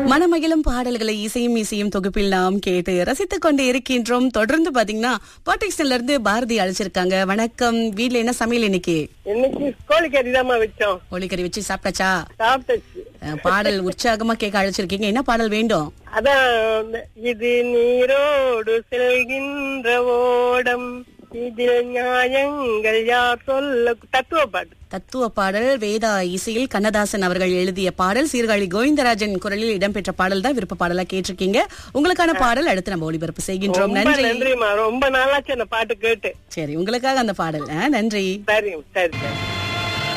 மனமகிழும் பாடல்களை இசையும் இசையும் தொகுப்பில் நாம் கேட்டு ரசித்துக் கொண்டு இருக்கின்றோம் தொடர்ந்து பாத்தீங்கன்னா பாட்டிக்ஸ்ல இருந்து பாரதி அழைச்சிருக்காங்க வணக்கம் வீட்ல என்ன சமையல் இன்னைக்கு இன்னைக்கு கோழிக்கறி தாம்மா வச்சோம் கோழிக்கறி வச்சு சாப்பிட்டாச்சா சாப்பிட்டாச்சு அஹ், பாடல் உற்சாகமா கேட்க அழைச்சிருக்கீங்க என்ன பாடல் வேண்டும் அதான் இந்த இது நீரோடு செல்கின்ற ஓடம் இதில் நியாயங்கள் யார் சொல்ல தத்துவ பாட்டு தத்துவ பாடல் வேதா இசையில் கண்ணதாசன் அவர்கள் எழுதிய பாடல் சீர்காழி கோவிந்தராஜன் குரலில் இடம்பெற்ற பாடல் தான் விருப்ப பாடலா கேட்டிருக்கீங்க உங்களுக்கான பாடல் அடுத்து நம்ம ஒளிபரப்பு செய்கின்றோம் ரொம்ப நன்றி நன்றிம்மா ரொம்ப நாளாச்சு அந்த பாட்டு கேட்டு சரி உங்களுக்காக அந்த பாடல் அஹ், நன்றி சரி சரி சரி